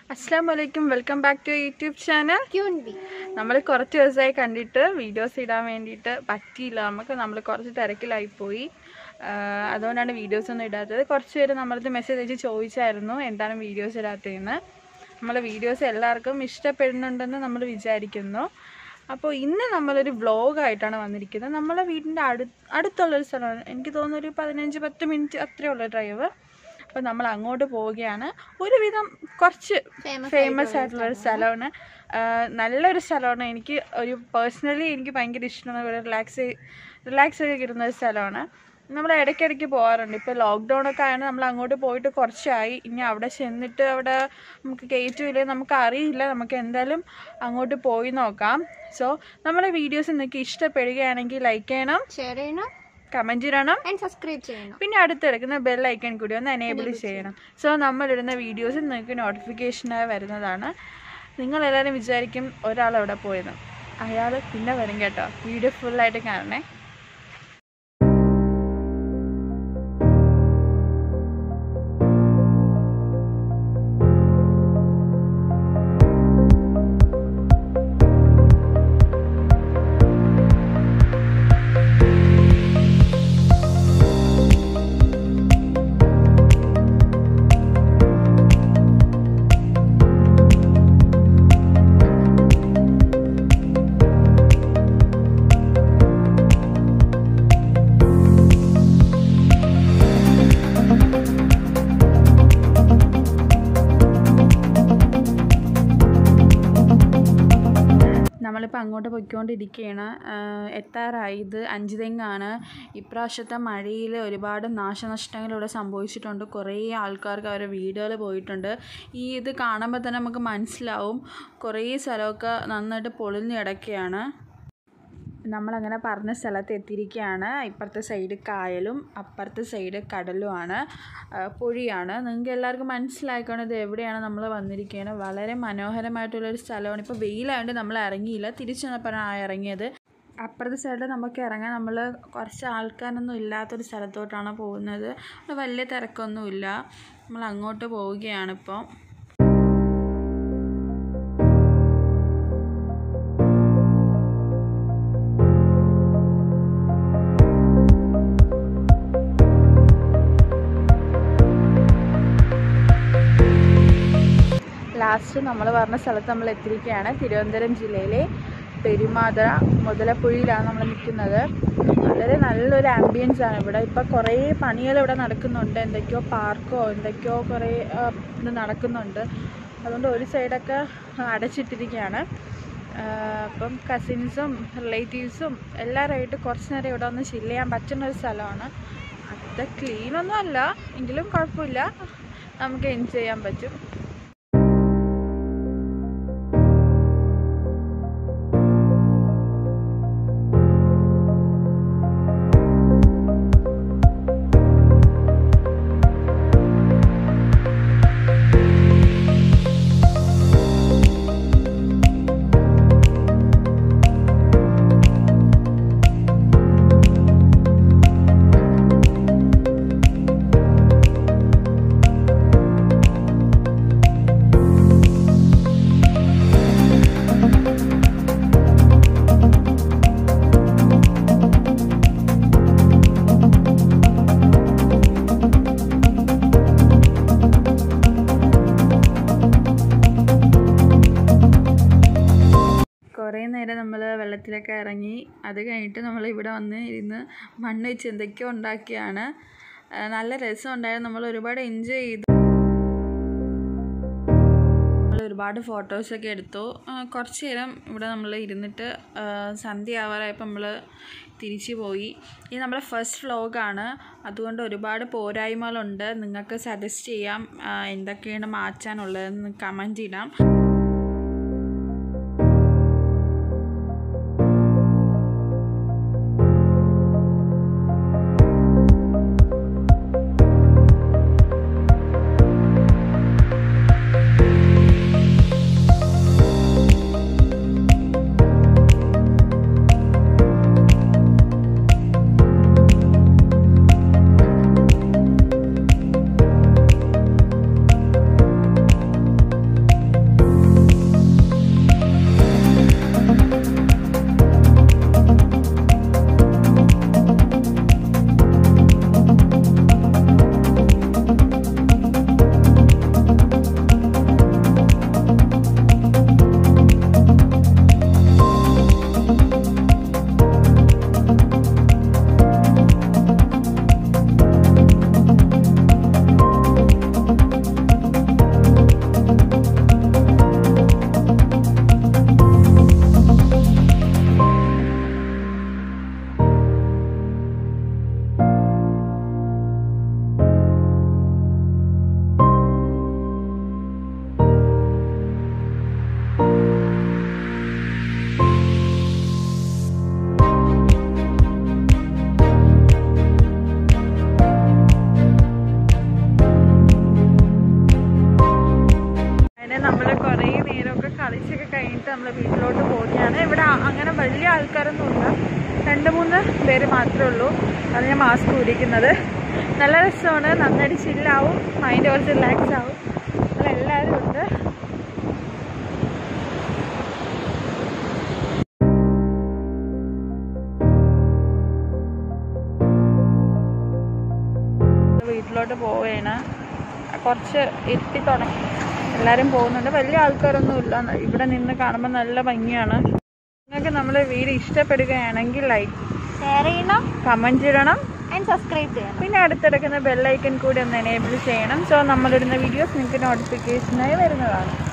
അസ്സാം വലൈക്കും welcome back to YouTube channel queen bee നമ്മൾ കുറച്ച് ദിവസമായി കണ്ടിട്ട് വീഡിയോസ് ഇടാൻ വേണ്ടിയിട്ട് പറ്റിയില്ല നമുക്ക് നമ്മൾ കുറച്ച് തിരക്കിലായിപ്പോയി ആഹ് അതുകൊണ്ടാണ് വീഡിയോസ് ഒന്നും ഇടാത്തത് കുറച്ച് പേര് നമ്മളത് മെസ്സേജ് അയച്ച് ചോദിച്ചായിരുന്നു എന്താണ് വീഡിയോസ് ഇടാത്തതെന്ന് നമ്മളെ വീഡിയോസ് എല്ലാവർക്കും ഇഷ്ടപ്പെടുന്നുണ്ടെന്ന് നമ്മൾ വിചാരിക്കുന്നു അപ്പോൾ ഇന്ന് നമ്മളൊരു വ്ളോഗായിട്ടാണ് വന്നിരിക്കുന്നത് നമ്മളെ വീടിൻ്റെ അടു അടുത്തുള്ളൊരു സ്ഥലമാണ് എനിക്ക് തോന്നുന്നു ഒരു പതിനഞ്ച് പത്ത് മിനിറ്റ് അത്രയുള്ള ഡ്രൈവ് അപ്പോൾ നമ്മൾ അങ്ങോട്ട് പോവുകയാണ് ഒരുവിധം കുറച്ച് Famous ഫേമസ് ആയിട്ടുള്ള ഒരു സ്ഥലമാണ് ആഹ് നല്ലൊരു സ്ഥലമാണ് എനിക്ക് ഒരു പേഴ്സണലി എനിക്ക് ഭയങ്കര ഇഷ്ടമാണ് ഇവിടെ റിലാക്സ് റിലാക്സ് ഒക്കെ കിട്ടുന്ന ഒരു സ്ഥലമാണ് നമ്മൾ ഇടയ്ക്കിടയ്ക്ക് പോകാറുണ്ട് ഇപ്പോൾ ലോക്ക്ഡൗൺ ഒക്കെ ആയതുകൊണ്ട് നമ്മൾ അങ്ങോട്ട് പോയിട്ട് കുറച്ചായി ഇനി അവിടെ ചെന്നിട്ട് അവിടെ നമുക്ക് കയറ്റില്ലേ നമുക്ക് അറിയില്ല നമുക്ക് എന്തായാലും അങ്ങോട്ട് പോയി നോക്കാം സോ നമ്മുടെ വീഡിയോസ് നിങ്ങൾക്ക് ഇഷ്ടപ്പെടുകയാണെങ്കിൽ ലൈക്ക് ചെയ്യണം ഷെയർ ചെയ്യണം കമൻറ്റ് ചെയ്യണം ആൻഡ് സബ്സ്ക്രൈബ് ചെയ്യണം പിന്നെ അടുത്തെടുക്കുന്ന ബെൽ ഐക്കൺ കൂടി ഒന്ന് എനേബിൾ ചെയ്യണം സോ നമ്മളിടുന്ന വീഡിയോസ് നിങ്ങൾക്ക് നോട്ടിഫിക്കേഷനായി വരുന്നതാണ് നിങ്ങളെല്ലാവരും വിചാരിക്കും ഒരാൾ അവിടെ പോയെന്ന് അയാൾ പിന്നെ വരും കേട്ടോ വീഡിയോ ഫുള്ളായിട്ട് കാണണേ നമ്മളിപ്പോൾ അങ്ങോട്ട് പോയിക്കൊണ്ടിരിക്കുകയാണ് ആഹ് എത്താറായി ഇത് അഞ്ച് തെങ്ങാണ് ഇപ്രാവശ്യത്തെ മഴയിൽ ഒരുപാട് നാശനഷ്ടങ്ങൾ ഇവിടെ സംഭവിച്ചിട്ടുണ്ട് കുറേ ആൾക്കാർക്ക് അവരുടെ വീടുകൾ പോയിട്ടുണ്ട് ഈ ഇത് കാണുമ്പോൾ തന്നെ നമുക്ക് മനസ്സിലാവും കുറേ സ്ഥലമൊക്കെ നന്നായിട്ട് പൊളിഞ്ഞ് കിടക്കുകയാണ് നമ്മളങ്ങനെ പറഞ്ഞ സ്ഥലത്ത് എത്തിയിരിക്കുകയാണ് ഇപ്പുറത്തെ സൈഡ് കായലും അപ്പുറത്തെ സൈഡ് കടലുമാണ് ആ, പുഴയാണ് നിങ്ങൾക്ക് എല്ലാവർക്കും മനസ്സിലാക്കണം ഇത് എവിടെയാണ് നമ്മൾ വന്നിരിക്കുകയാണ് വളരെ മനോഹരമായിട്ടുള്ളൊരു സ്ഥലമാണ് ഇപ്പോൾ വെയിലായതുകൊണ്ട് നമ്മൾ ഇറങ്ങിയില്ല തിരിച്ചു വന്നപ്പോഴാണ് ഇറങ്ങിയത് അപ്പുറത്തെ സൈഡിൽ നമുക്ക് ഇറങ്ങാൻ നമ്മൾ കുറച്ച് ആൾക്കാരൊന്നും ഇല്ലാത്തൊരു സ്ഥലത്തോട്ടാണ് പോകുന്നത് അവിടെ വലിയ തിരക്കൊന്നുമില്ല നമ്മൾ അങ്ങോട്ട് പോവുകയാണിപ്പോൾ ലാസ്റ്റ് നമ്മൾ പറഞ്ഞ സ്ഥലത്ത് നമ്മൾ എത്തിയിരിക്കുകയാണ് തിരുവനന്തപുരം ജില്ലയിലെ പെരുമാതുറ മുതലപ്പുഴയിലാണ് നമ്മൾ നിൽക്കുന്നത് വളരെ നല്ലൊരു ആംബിയൻസ് ആണ് ഇവിടെ ഇപ്പം കുറേ പണികൾ ഇവിടെ നടക്കുന്നുണ്ട് എന്തൊക്കെയോ പാർക്കോ എന്തൊക്കെയോ കുറേ ആ, ഇത് നടക്കുന്നുണ്ട് അതുകൊണ്ട് ഒരു സൈഡൊക്കെ അടച്ചിട്ടിരിക്കുകയാണ് ആ, അപ്പം കസിൻസും റിലേറ്റീവ്സും എല്ലാവരുമായിട്ട് കുറച്ച് നേരം ഇവിടെ ഒന്ന് ചില്ല് ചെയ്യാൻ പറ്റുന്ന ഒരു സ്ഥലമാണ് അത്ര ക്ലീനൊന്നും അല്ല എങ്കിലും കുഴപ്പമില്ല നമുക്ക് എൻജോയ് ചെയ്യാൻ പറ്റും കുറേ നേരം നമ്മൾ വെള്ളത്തിലൊക്കെ ഇറങ്ങി അത് കഴിഞ്ഞിട്ട് നമ്മൾ ഇവിടെ വന്ന് ഇരുന്ന് മണ്ണ് വെച്ച് എന്തൊക്കെയോ ഉണ്ടാക്കിയാണ് ആ, നല്ല രസമുണ്ടായിരുന്നു നമ്മൾ ഒരുപാട് എൻജോയ് ചെയ്തു നമ്മൾ ഒരുപാട് ഫോട്ടോസൊക്കെ എടുത്തു ആ, കുറച്ച് നേരം ഇവിടെ നമ്മൾ ഇരുന്നിട്ട് ആ, സന്ധ്യ ആവാറായപ്പോൾ നമ്മൾ തിരിച്ചു പോയി ഇത് നമ്മുടെ ഫസ്റ്റ് വ്ലോഗാണ് അതുകൊണ്ട് ഒരുപാട് പോരായ്മകളുണ്ട് നിങ്ങൾക്ക് സജസ്റ്റ് ചെയ്യാം ആ, എന്തൊക്കെയാണ് മാറ്റാനുള്ളതെന്ന് കമൻറ്റ് ഇടാം അങ്ങനെ വലിയ ആൾക്കാരൊന്നുമില്ല രണ്ട് മൂന്ന് പേര് മാത്രമേ ഉള്ളൂ അത് ഞാൻ മാസ്ക് ഊരിക്കുന്നത് നല്ല രസമാണ് നന്നായിട്ട് ചില്ലാവും മൈൻഡ് കുറച്ച് റിലാക്സ് ആവും അങ്ങനെ എല്ലാവരും ഉണ്ട് വീട്ടിലോട്ട് പോവുകയാണ് കുറച്ച് എത്തി തുടങ്ങി എല്ലാവരും പോകുന്നുണ്ട് വലിയ ആൾക്കാരൊന്നും ഇല്ല ഇവിടെ നിന്ന് കാണുമ്പോൾ നല്ല ഭംഗിയാണ് നിങ്ങൾക്ക് നമ്മുടെ വീഡിയോ ഇഷ്ടപ്പെടുകയാണെങ്കിൽ ലൈക്ക് ഷെയർ ചെയ്യണം കമൻറ്റ് ഇടണം ആൻഡ് സബ്സ്ക്രൈബ് ചെയ്യണം പിന്നെ അടുത്തിടക്കുന്ന ബെല്ലൈക്കൻ കൂടി ഒന്ന് എനേബിൾ ചെയ്യണം സോ നമ്മളിടുന്ന വീഡിയോസ് നിങ്ങൾക്ക് നോട്ടിഫിക്കേഷനായി വരുന്നതാണ്